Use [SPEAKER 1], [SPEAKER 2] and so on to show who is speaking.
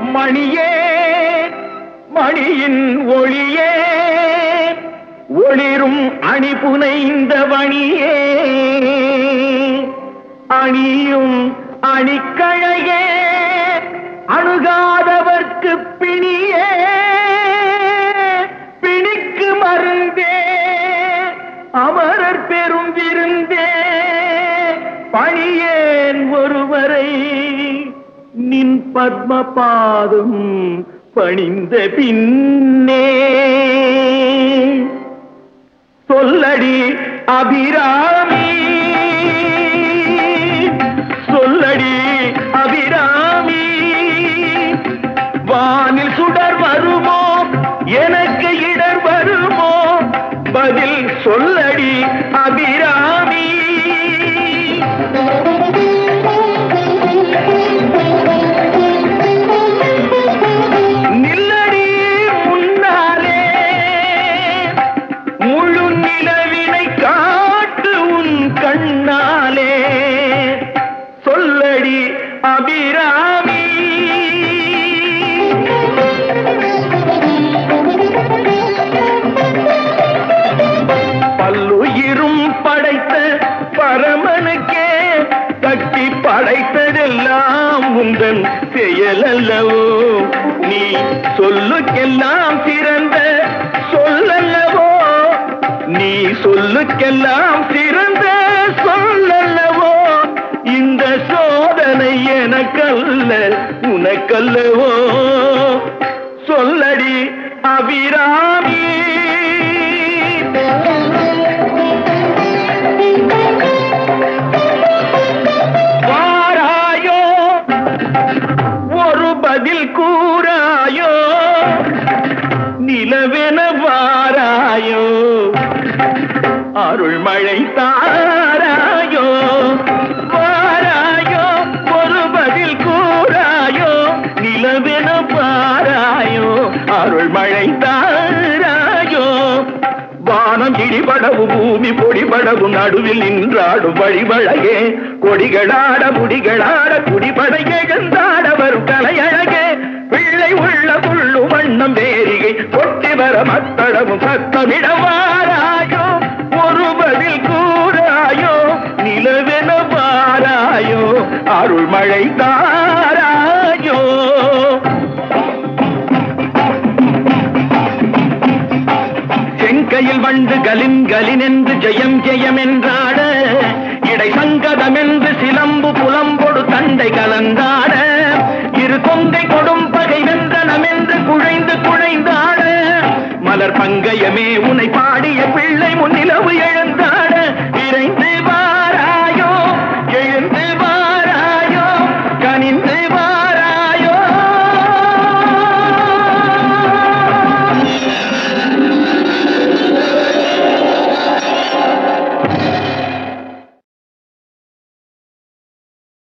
[SPEAKER 1] மணியே மணியின் ஒளியே ஒளிரும் அணி புனைந்த மணியே அணியும் அணிக்கழையே அணுகாதவர்க்கு பிணியே பிணிக்கு மருந்தே அமரர் பெரும் விருந்தே பணியேன் ஒருவரை நின் பத்ம பாதம் பணிந்த பின்னே சொல்லடி அபிராமி சொல்லடி அபிராமி வானில் சுடர் வருமோ எனக்கு இடர் வருமோ பதில் சொல்லடி அபிராமி நில்லடி முன்னாலே முழு நிலவினை காட்டு உன் கண்ணாலே சொல்லடி அபிராமி பல்லுயிரும் படைத்த பரமனுக்கே கட்டி படைத்ததெல்லாம் உந்தன் செயலல்லவோ நீ சொல்லுக்கெல்லாம் சிறந்த சொல்லல்லவோ நீ சொல்லுக்கெல்லாம் சிறந்த சொல்லல்லவோ இந்த சோதனை எனக்கல்ல உனக்கல்லவோ சொல்லடி அபிராமி வாராயோ ஒரு பதில் கூறாயோ நிலவென வாராயோ அருள்மழை தாராயோ வாராயோ ஒரு பதில் கூறாயோ நிலவென பாராயோ அருள்மழை தாராயோ வானம் இடிபடவும் பூமி பொடிபடவும் நடுவில் நின்றாடும் வழிவழகே கொடிகளாட முடிகளாட குடிபடை எழுந்தாட வரும் கலையழகே பிள்ளை உள்ள புள்ளு வண்ணம் வேரிகை கொட்டி வர மத்தளவும் சத்தமிடவாராயோ ஒரு பதில் கூறாயோ நிலவென பாராயோ அருள்மழை தாராயோ செங்கையில் வண்டு கலின் கலின் என்று ஜெயம் ஜெயம் என்றாட இடை சங்கதம் என்று சிலம்பு புலம்பொடு தண்டை கலந்தாட இரு கொங்கை கொடும் பகை வென்றனம் என்று குழைந்து குழைந்தாட மலர் பங்கயமே உன்னை பாடிய பிள்ளை முன்னிலவு எழுந்தாட விரைந்து